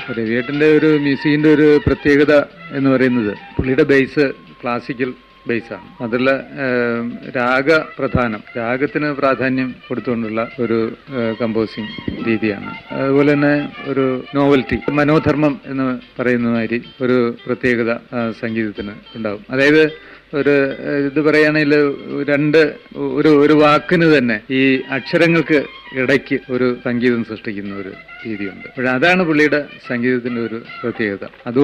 രവിയേട്ടൻ്റെ ഒരു മ്യൂസിക്കിൻ്റെ ഒരു പ്രത്യേകത എന്ന് പറയുന്നത് പുള്ളിയുടെ ബേസ് ക്ലാസിക്കൽ ബേസാണ് അതിൽ രാഗ പ്രധാനം രാഗത്തിന് പ്രാധാന്യം കൊടുത്തുകൊണ്ടുള്ള ഒരു കമ്പോസിങ് രീതിയാണ് അതുപോലെ തന്നെ ഒരു നോവൽറ്റി മനോധർമ്മം എന്ന് പറയുന്ന മാതിരി ഒരു പ്രത്യേകത ആ, സംഗീതത്തിന് ഉണ്ടാവും അതായത് ഒരു ഏഹ്, ഇത് പറയുകയാണെങ്കിൽ രണ്ട് ഒരു ഒരു വാക്കിന് തന്നെ ഈ അക്ഷരങ്ങൾക്ക് ഇടയ്ക്ക് ഒരു സംഗീതം സൃഷ്ടിക്കുന്ന ഒരു രീതിയുണ്ട് പക്ഷെ അതാണ് പുള്ളിയുടെ സംഗീതത്തിന്റെ ഒരു പ്രത്യേകത അതുകൊണ്ട്